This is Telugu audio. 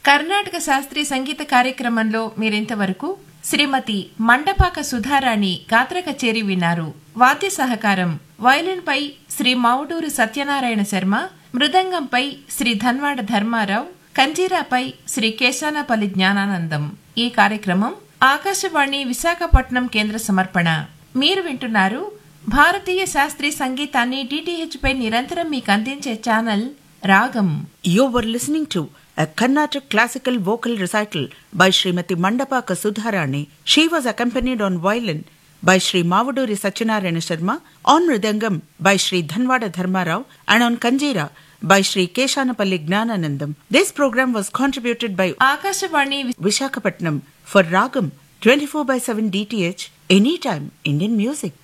కర్ణాటక శాస్త్రీయ సంగీత కార్యక్రమంలో మీరింతవరకు శ్రీమతి మండపాక సుధారాణి గాత్ర కచేరి విన్నారు వాద్య సహకారం వయలిన్ పై శ్రీ మావుడూరు సత్యనారాయణ శర్మ మృదంగంపై శ్రీ ధన్వాడ ధర్మారావు కంజీరాపై శ్రీ కేశానపల్లి జ్ఞానానందం ఈ కార్యక్రమం ఆకాశవాణి విశాఖపట్నం కేంద్ర సమర్పణ మీరు వింటున్నారు భారతీయ శాస్త్రీయ సంగీతాన్ని డిటిహెచ్ పై నిరంతరం మీకు అందించే ఛానల్ రాగం You were listening to a Carnatic classical vocal recital by Srimati Mandapaka Sudharani. She was accompanied on violin by Sri Mavuduri Sachinarayana Sharma, on mridangam by Sri Dhanwada Dharmarao, and on kanjira by Sri Keshanapalli Gnananandam. This program was contributed by Akashvani we- Vishakhapatnam for Ragam 24 by 7 DTH, anytime Indian music.